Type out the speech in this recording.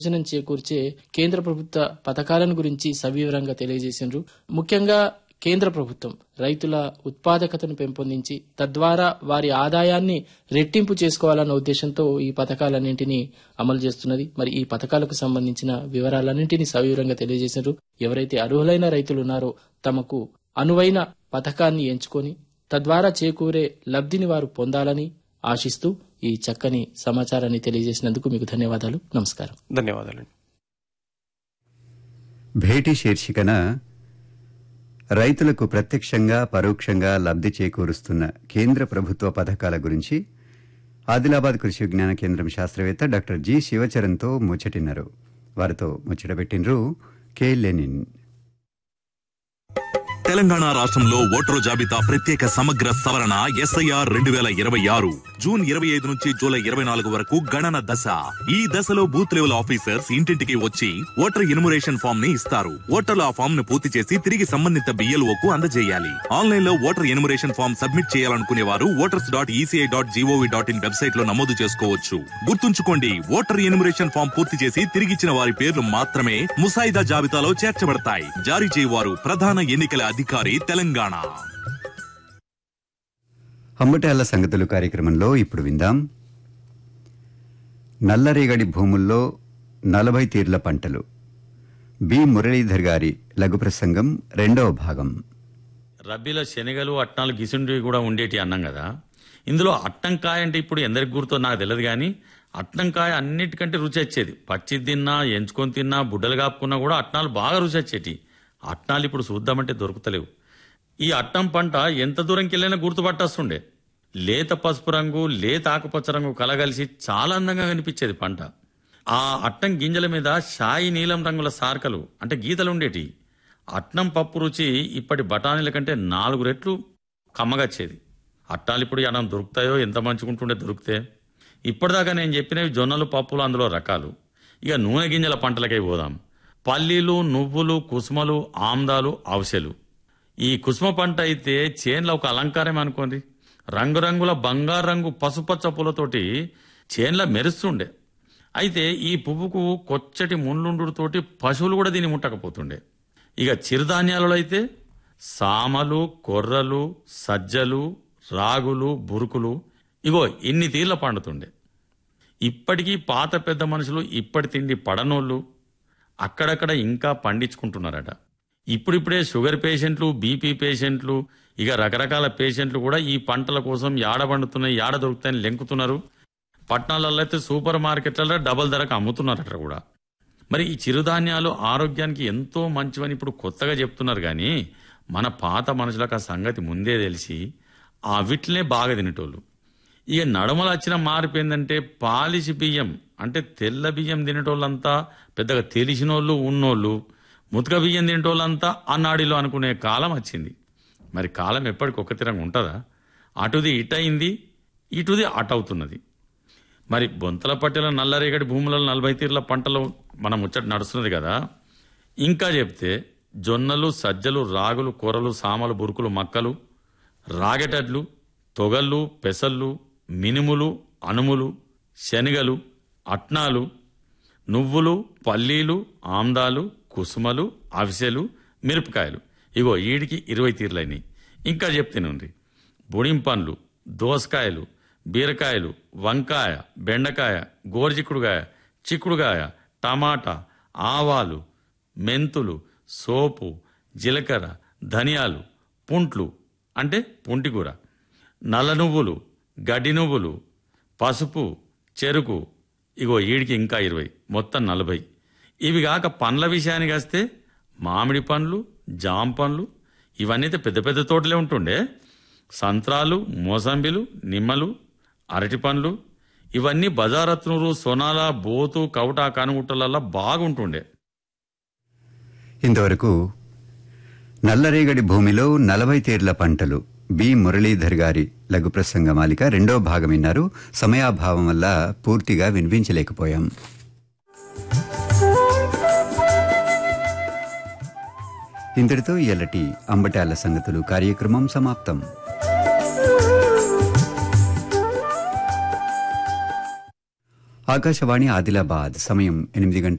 ప్రయోజనం చేకూర్చే కేంద్ర ప్రభుత్వ పథకాలను గురించి సవివరంగా తెలియజేసిండ్రు ముఖ్యంగా కేంద్ర ప్రభుత్వం రైతుల ఉత్పాదకతను పెంపొందించి తద్వారా వారి ఆదాయాన్ని రెట్టింపు చేసుకోవాలన్న ఉద్దేశంతో ఈ పథకాలన్నింటినీ అమలు చేస్తున్నది మరి ఈ పథకాలకు సంబంధించిన వివరాలన్నింటినీ సవివరంగా తెలియజేసిండ్రు ఎవరైతే అర్హులైన రైతులు ఉన్నారో తమకు అనువైన పథకాన్ని ఎంచుకొని తద్వారా చేకూరే లబ్ధిని వారు పొందాలని ఆశిస్తూ ఈ చక్కని సమాచారాన్ని తెలియజేసినందుకు మీకు ధన్యవాదాలు నమస్కారం ధన్యవాదాలండి భేటీ శీర్షికన రైతులకు ప్రత్యక్షంగా పరోక్షంగా లబ్ధి చేకూరుస్తున్న కేంద్ర ప్రభుత్వ పథకాల గురించి ఆదిలాబాద్ కృషి విజ్ఞాన కేంద్రం శాస్త్రవేత్త డాక్టర్ జి శివచరణ్తో ముచ్చటిన్నారు వారితో ముచ్చటబెట్టినరు కె లెనిన్ తెలంగాణ రాష్ట్రంలో ఓటరు జాబితా ప్రత్యేక సమగ్ర సవరణ ఎస్ఐఆర్ రెండు వేల ఇరవై ఆరు జూన్ ఇరవై ఐదు నుంచి జూలై ఇరవై నాలుగు వరకు గణన దశ ఈ దశలో బూత్ లెవెల్ ఆఫీసర్స్ ఇంటింటికి వచ్చి ఓటర్ ఇన్మురేషన్ ఫామ్ ని ఇస్తారు ఓటర్లు ఆ ఫామ్ ను పూర్తి చేసి తిరిగి సంబంధిత బిఎల్ఓ కు అందజేయాలి ఆన్లైన్ లో ఓటర్ ఇన్మురేషన్ ఫామ్ సబ్మిట్ చేయాలనుకునే వారు voters dot ECI dot gov dot in website లో నమోదు చేసుకోవచ్చు గుర్తుంచుకోండి ఓటర్ ఇన్మురేషన్ ఫామ్ పూర్తి చేసి తిరిగిచ్చిన వారి పేర్లు మాత్రమే ముసాయిదా జాబితాలో చేర్చబడతాయి జారీ చేయవారు ప్రధాన ఎన్నికల అధికారి తెలంగాణ అంబటాల సంగతులు కార్యక్రమంలో ఇప్పుడు విందాం నల్లరేగడి భూముల్లో నలభై తీర్ల పంటలు బి మురళీధర్ గారి లఘు ప్రసంగం రెండవ భాగం రబ్బీలో శనగలు అట్నాలు గిసుండివి కూడా ఉండేటి అన్నాం కదా ఇందులో అట్టంకాయ అంటే ఇప్పుడు ఎందరికి గుర్తో నాకు తెలియదు కానీ అట్టంకాయ అన్నిటికంటే రుచి వచ్చేది పచ్చి తిన్నా ఎంచుకొని తిన్నా బుడ్డలు కాపుకున్నా కూడా అట్నాలు బాగా రుచి వచ్చేటి అట్నాలు ఇప్పుడు చూద్దామంటే దొరుకుతలేవు ఈ అట్టం పంట ఎంత దూరంకి వెళ్ళినా గుర్తుపట్టేస్తుండే లేత పసుపు రంగు లేత ఆకుపచ్చ రంగు కలగలిసి చాలా అందంగా కనిపించేది పంట ఆ అట్టం గింజల మీద షాయి నీలం రంగుల సార్కలు అంటే గీతలు ఉండేటి అట్నం పప్పు రుచి ఇప్పటి బఠానీల కంటే నాలుగు రెట్లు కమ్మగచ్చేది అట్టాలు ఇప్పుడు ఎడం దొరుకుతాయో ఎంత మంచుకుంటుండే దొరికితే ఇప్పటిదాకా నేను చెప్పినవి జొన్నలు పప్పులు అందులో రకాలు ఇక నూనె గింజల పంటలకై పోదాం పల్లీలు నువ్వులు కుసుమలు ఆమ్దాలు అవసెలు ఈ కుసుమ పంట అయితే చేన్ల ఒక అలంకారం అనుకోండి రంగురంగుల బంగారు రంగు పసుపచ్చ పూలతోటి చేన్ల మెరుస్తుండే అయితే ఈ పువ్వుకు కొచ్చటి ముళ్ళుండుతోటి పశువులు కూడా దీన్ని ముట్టకపోతుండే ఇక చిరుధాన్యాలలో అయితే సామలు కొర్రలు సజ్జలు రాగులు బురుకులు ఇగో ఇన్ని తీర్ల పండుతుండే ఇప్పటికీ పాత పెద్ద మనుషులు ఇప్పటి తిండి పడనోళ్ళు అక్కడక్కడ ఇంకా పండించుకుంటున్నారట ఇప్పుడిప్పుడే షుగర్ పేషెంట్లు బీపీ పేషెంట్లు ఇక రకరకాల పేషెంట్లు కూడా ఈ పంటల కోసం యాడ పండుతున్నాయి యాడ దొరుకుతాయని లెంకుతున్నారు పట్టణాలలో అయితే సూపర్ మార్కెట్లలో డబల్ ధరకు అమ్ముతున్నారట కూడా మరి ఈ చిరుధాన్యాలు ఆరోగ్యానికి ఎంతో మంచివని ఇప్పుడు కొత్తగా చెప్తున్నారు కానీ మన పాత మనుషులకు ఆ సంగతి ముందే తెలిసి ఆ వీటినే బాగా తినేటోళ్ళు ఇక నడమలు వచ్చిన మార్పు ఏంటంటే పాలిష్ బియ్యం అంటే తెల్ల బియ్యం తినేటోళ్ళంతా పెద్దగా తెలిసినోళ్ళు ఉన్నోళ్ళు ముతక బియ్యం తినేటోళ్ళంతా అన్నాడిలో అనుకునే కాలం వచ్చింది మరి కాలం ఎప్పటికి ఒక తిరంగా ఉంటుందా అటుది ఇటయింది ఇటుది అటవుతున్నది మరి బొంతల పట్టెల నల్లరేగడి భూములలో నలభై తీర్ల పంటలు మనం ముచ్చట నడుస్తున్నది కదా ఇంకా చెప్తే జొన్నలు సజ్జలు రాగులు కూరలు సామలు బురుకులు మక్కలు రాగెటడ్లు తొగళ్ళు పెసళ్ళు మినుములు అనుములు శనగలు అట్నాలు నువ్వులు పల్లీలు ఆమ్దాలు కుసుమలు అవిసెలు మిరపకాయలు ఇగో ఈడికి ఇరవై తీర్లైనవి ఇంకా చెప్తేనుండ్రి బుడిం పండ్లు దోసకాయలు బీరకాయలు వంకాయ బెండకాయ గోరుచిక్కుడుగాయ చిక్కుడుగాయ టమాటా ఆవాలు మెంతులు సోపు జీలకర్ర ధనియాలు పుంట్లు అంటే పుంటికూర నల్ల నువ్వులు గడ్డి నువ్వులు పసుపు చెరుకు ఇగో ఈడికి ఇంకా ఇరవై మొత్తం నలభై ఇవి కాక పండ్ల విషయానికి వస్తే మామిడి పండ్లు జామ పండ్లు ఇవన్నీ అయితే పెద్ద పెద్ద తోటలే ఉంటుండే సంత్రాలు మోసంబిలు నిమ్మలు అరటి పండ్లు ఇవన్నీ బజారత్నూరు సొనాల బోతు కౌట కనుగుట్టలలో బాగుంటుండే ఇంతవరకు నల్లరేగడి భూమిలో నలభై తీర్ల పంటలు బి మురళీధర్ గారి లఘు ప్రసంగ మాలిక రెండో భాగం విన్నారు సమయాభావం వల్ల పూర్తిగా వినిపించలేకపోయాం ఇంతటితో ఇయలటి అంబటాల సంగతులు కార్యక్రమం సమాప్తం ఆకాశవాణి ఆదిలాబాద్ సమయం ఎనిమిది గంటల